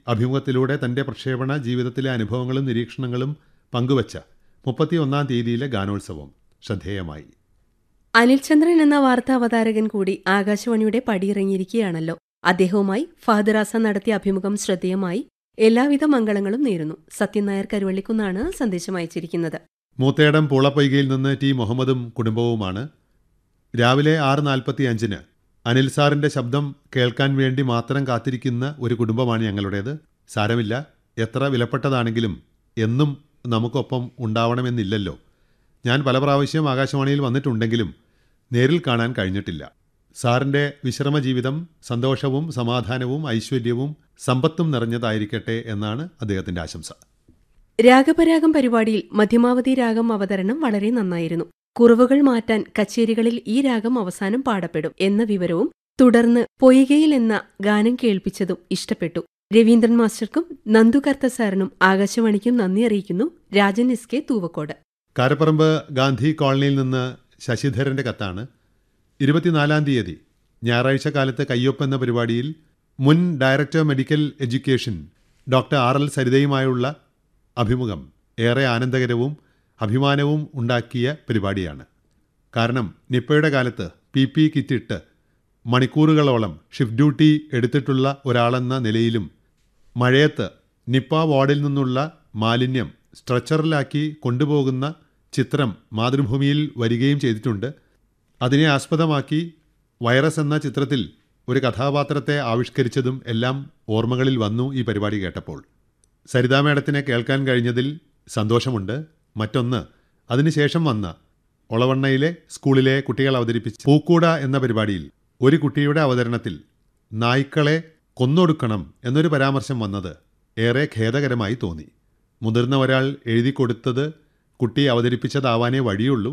അഭിമുഖത്തിലൂടെ തൻ്റെ പ്രക്ഷേപണ ജീവിതത്തിലെ അനുഭവങ്ങളും നിരീക്ഷണങ്ങളും പങ്കുവച്ച മുപ്പത്തിയൊന്നാം തീയതിയിലെ ഗാനോത്സവം ശ്രദ്ധേയമായി അനിൽചന്ദ്രൻ എന്ന വാർത്താ അവതാരകൻ കൂടി ആകാശവാണിയുടെ പടിയിറങ്ങിയിരിക്കുകയാണല്ലോ അദ്ദേഹവുമായി ഫഹദ് നടത്തിയ അഭിമുഖം ശ്രദ്ധേയമായി എല്ലാവിധ മംഗളങ്ങളും നേരുന്നു സത്യൻ നായർ കരുവള്ളിക്കുന്നാണ് സന്ദേശം അയച്ചിരിക്കുന്നത് മൂത്തേടം പൂളപ്പൊയ്കയിൽ നിന്ന് ടി മുഹമ്മദും കുടുംബവുമാണ് രാവിലെ ആറ് നാൽപ്പത്തി അഞ്ചിന് അനിൽ സാറിൻ്റെ ശബ്ദം കേൾക്കാൻ വേണ്ടി മാത്രം കാത്തിരിക്കുന്ന ഒരു കുടുംബമാണ് ഞങ്ങളുടേത് സാരമില്ല എത്ര വിലപ്പെട്ടതാണെങ്കിലും എന്നും നമുക്കൊപ്പം ഉണ്ടാവണമെന്നില്ലല്ലോ ഞാൻ പല പ്രാവശ്യം ആകാശവാണിയിൽ വന്നിട്ടുണ്ടെങ്കിലും നേരിൽ കാണാൻ കഴിഞ്ഞിട്ടില്ല സാറിൻ്റെ വിശ്രമ ജീവിതം സന്തോഷവും സമാധാനവും ഐശ്വര്യവും സമ്പത്തും നിറഞ്ഞതായിരിക്കട്ടെ എന്നാണ് അദ്ദേഹത്തിൻ്റെ ആശംസ രാഗപരാഗം പരിപാടിയിൽ മധ്യമാവധി രാഗം അവതരണം വളരെ നന്നായിരുന്നു കുറവുകൾ മാറ്റാൻ കച്ചേരികളിൽ ഈ രാഗം അവസാനം പാടപ്പെടും എന്ന വിവരവും തുടർന്ന് പൊയ്കയിൽ എന്ന ഗാനം കേൾപ്പിച്ചതും ഇഷ്ടപ്പെട്ടു രവീന്ദ്രൻ മാസ്റ്റർക്കും നന്ദു കർത്ത സാറിനും ആകാശവാണിക്കും നന്ദി അറിയിക്കുന്നു രാജൻ എസ് കെ തൂവക്കോട് കാരപ്പറമ്പ് ഗാന്ധി കോളനിയിൽ നിന്ന് ശശിധരൻ്റെ കത്താണ് ഇരുപത്തിനാലാം തീയതി ഞായറാഴ്ച കാലത്ത് കയ്യൊപ്പ് എന്ന പരിപാടിയിൽ മുൻ director medical education doctor R L സരിതയുമായുള്ള അഭിമുഖം ഏറെ ആനന്ദകരവും അഭിമാനവും ഉണ്ടാക്കിയ പരിപാടിയാണ് കാരണം നിപ്പയുടെ കാലത്ത് പി പി കിറ്റിട്ട് മണിക്കൂറുകളോളം ഷിഫ്റ്റ് ഡ്യൂട്ടി എടുത്തിട്ടുള്ള ഒരാളെന്ന നിലയിലും മഴയത്ത് നിപ്പ വാർഡിൽ നിന്നുള്ള മാലിന്യം സ്ട്രെച്ചറിലാക്കി കൊണ്ടുപോകുന്ന ചിത്രം മാതൃഭൂമിയിൽ വരികയും ചെയ്തിട്ടുണ്ട് അതിനെ ആസ്പദമാക്കി വൈറസ് എന്ന ചിത്രത്തിൽ ഒരു കഥാപാത്രത്തെ ആവിഷ്കരിച്ചതും എല്ലാം ഓർമ്മകളിൽ വന്നു ഈ പരിപാടി കേട്ടപ്പോൾ സരിതാ മേഡത്തിനെ കേൾക്കാൻ കഴിഞ്ഞതിൽ സന്തോഷമുണ്ട് മറ്റൊന്ന് അതിനുശേഷം വന്ന ഒളവണ്ണയിലെ സ്കൂളിലെ കുട്ടികൾ അവതരിപ്പിച്ച പൂക്കൂട എന്ന പരിപാടിയിൽ ഒരു കുട്ടിയുടെ അവതരണത്തിൽ നായ്ക്കളെ കൊന്നൊടുക്കണം എന്നൊരു പരാമർശം വന്നത് ഏറെ ഖേദകരമായി തോന്നി മുതിർന്ന ഒരാൾ എഴുതി കൊടുത്തത് കുട്ടി അവതരിപ്പിച്ചതാവാനേ വഴിയുള്ളൂ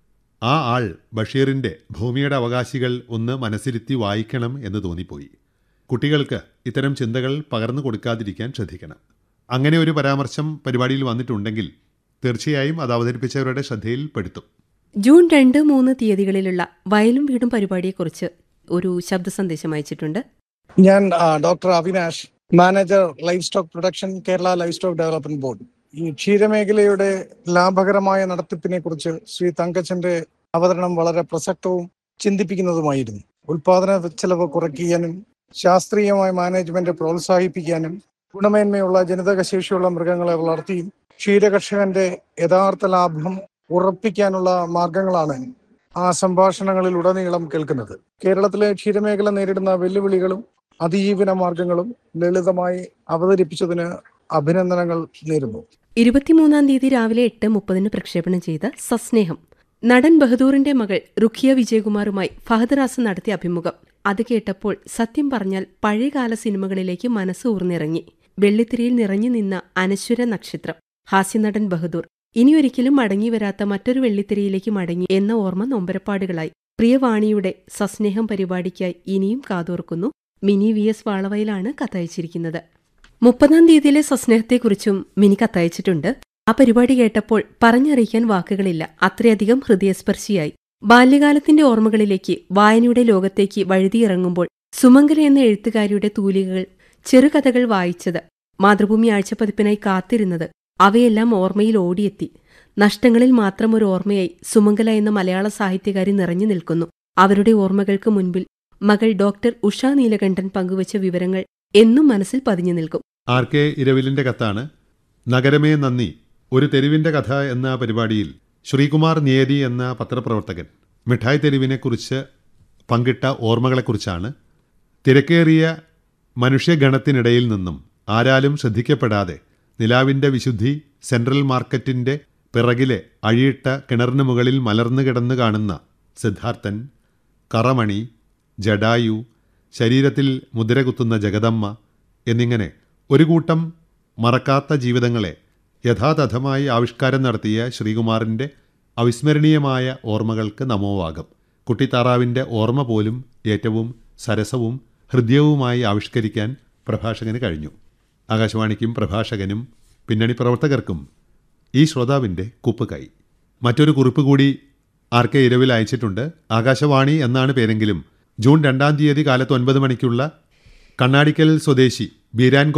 ആ ആൾ ബഷീറിൻ്റെ ഭൂമിയുടെ അവകാശികൾ ഒന്ന് മനസ്സിരുത്തി വായിക്കണം എന്ന് തോന്നിപ്പോയി കുട്ടികൾക്ക് ഇത്തരം ചിന്തകൾ പകർന്നു കൊടുക്കാതിരിക്കാൻ ശ്രദ്ധിക്കണം അങ്ങനെ ഒരു പരാമർശം പരിപാടിയിൽ വന്നിട്ടുണ്ടെങ്കിൽ തീർച്ചയായും അത് അവതരിപ്പിച്ചവരുടെ ശ്രദ്ധയിൽ പെടുത്തും ജൂൺ രണ്ട് മൂന്ന് തീയതികളിലുള്ള വയലും വീടും പരിപാടിയെക്കുറിച്ച് ഒരു ശബ്ദ സന്ദേശം അയച്ചിട്ടുണ്ട് ഞാൻ ആ, doctor Avinash manager livestock production Kerala livestock development board ഈ ക്ഷീരമേഖലയുടെ ലാഭകരമായ നടത്തിപ്പിനെ കുറിച്ച് ശ്രീ തങ്കച്ചന്റെ അവതരണം വളരെ പ്രസക്തവും ചിന്തിപ്പിക്കുന്നതുമായിരുന്നു ഉൽപാദന ചെലവ് കുറയ്ക്കാനും ശാസ്ത്രീയമായ മാനേജ്മെന്റ് പ്രോത്സാഹിപ്പിക്കാനും ഗുണമേന്മയുള്ള ജനിതക ശേഷിയുള്ള മൃഗങ്ങളെ വളർത്തിയും ക്ഷീരകർഷകന്റെ യഥാർത്ഥ ലാഭം ഉറപ്പിക്കാനുള്ള മാർഗങ്ങളാണ് ആ സംഭാഷണങ്ങളിൽ ഉടനീളം കേൾക്കുന്നത് കേരളത്തിലെ ക്ഷീരമേഖല നേരിടുന്ന വെല്ലുവിളികളും അതിജീവന മാർഗങ്ങളും ലളിതമായി അവതരിപ്പിച്ചതിന് അഭിനന്ദനങ്ങൾ നേരുന്നു ഇരുപത്തിമൂന്നാം തീയതി രാവിലെ എട്ട് മുപ്പതിന് പ്രക്ഷേപണം ചെയ്ത സസ്നേഹം നടൻ ബഹദൂറിന്റെ മകൾ റുഖിയ വിജയകുമാറുമായി ഫഹദ് റാസ് നടത്തിയ അഭിമുഖം അത് കേട്ടപ്പോൾ സത്യം പറഞ്ഞാൽ പഴയകാല സിനിമകളിലേക്ക് മനസ്സ് ഊർന്നിറങ്ങി വെള്ളിത്തിരയിൽ നിറഞ്ഞു നിന്ന അനശ്വര നക്ഷത്രം ഹാസ്യനടൻ ബഹദൂർ ഇനിയൊരിക്കലും മടങ്ങിവരാത്ത മറ്റൊരു വെള്ളിത്തിരയിലേക്ക് മടങ്ങി എന്ന ഓർമ്മ നൊമ്പരപ്പാടുകളായി പ്രിയവാണിയുടെ സസ്നേഹം പരിപാടിക്കായി ഇനിയും കാതോർക്കുന്നു മിനി വി എസ് വാളവയിലാണ് കത്തയച്ചിരിക്കുന്നത് മുപ്പതാം തീയതിയിലെ സസ്നേഹത്തെക്കുറിച്ചും മിനി കത്തയച്ചിട്ടുണ്ട് ആ പരിപാടി കേട്ടപ്പോൾ പറഞ്ഞറിയിക്കാൻ വാക്കുകളില്ല അത്രയധികം ഹൃദയസ്പർശിയായി ബാല്യകാലത്തിന്റെ ഓർമ്മകളിലേക്ക് വായനയുടെ ലോകത്തേക്ക് വഴുതിയിറങ്ങുമ്പോൾ സുമംഗല എന്ന എഴുത്തുകാരിയുടെ തൂലികകൾ ചെറുകഥകൾ വായിച്ചത് മാതൃഭൂമി ആഴ്ചപ്പതിപ്പിനായി കാത്തിരുന്നത് അവയെല്ലാം ഓർമ്മയിൽ ഓടിയെത്തി നഷ്ടങ്ങളിൽ മാത്രം ഒരു ഓർമ്മയായി സുമംഗല എന്ന മലയാള സാഹിത്യകാരി നിറഞ്ഞു നിൽക്കുന്നു അവരുടെ ഓർമ്മകൾക്ക് മുൻപിൽ മകൾ ഡോക്ടർ ഉഷ നീലകണ്ഠൻ പങ്കുവച്ച വിവരങ്ങൾ എന്നും മനസ്സിൽ പതിഞ്ഞു നിൽക്കും ആർ കെ ഇരവിലിൻ്റെ കത്താണ് നഗരമേ നന്ദി ഒരു തെരുവിൻ്റെ കഥ എന്ന പരിപാടിയിൽ ശ്രീകുമാർ നിയതി എന്ന പത്രപ്രവർത്തകൻ മിഠായി തെരുവിനെക്കുറിച്ച് പങ്കിട്ട ഓർമ്മകളെക്കുറിച്ചാണ് തിരക്കേറിയ മനുഷ്യഗണത്തിനിടയിൽ നിന്നും ആരാലും ശ്രദ്ധിക്കപ്പെടാതെ നിലാവിൻ്റെ വിശുദ്ധി സെൻട്രൽ മാർക്കറ്റിൻ്റെ പിറകിലെ അഴിയിട്ട കിണറിന് മുകളിൽ മലർന്നു കിടന്നു കാണുന്ന സിദ്ധാർത്ഥൻ കറമണി ജഡായു ശരീരത്തിൽ മുദ്രകുത്തുന്ന ജഗദമ്മ എന്നിങ്ങനെ ഒരു കൂട്ടം മറക്കാത്ത ജീവിതങ്ങളെ യഥാതഥമായി ആവിഷ്കാരം നടത്തിയ ശ്രീകുമാറിൻ്റെ അവിസ്മരണീയമായ ഓർമ്മകൾക്ക് നമോവാകം കുട്ടിത്താറാവിൻ്റെ ഓർമ്മ പോലും ഏറ്റവും സരസവും ഹൃദ്യവുമായി ആവിഷ്കരിക്കാൻ പ്രഭാഷകന് കഴിഞ്ഞു ആകാശവാണിക്കും പ്രഭാഷകനും പിന്നണി പ്രവർത്തകർക്കും ഈ ശ്രോതാവിൻ്റെ കുപ്പ് കൈ മറ്റൊരു കുറിപ്പ് കൂടി ആർ കെ ഇരവിൽ അയച്ചിട്ടുണ്ട് ആകാശവാണി എന്നാണ് പേരെങ്കിലും ജൂൺ രണ്ടാം തീയതി കാലത്ത് ഒൻപത് മണിക്കുള്ള കണ്ണാടിക്കൽ സ്വദേശി ബീരാൻ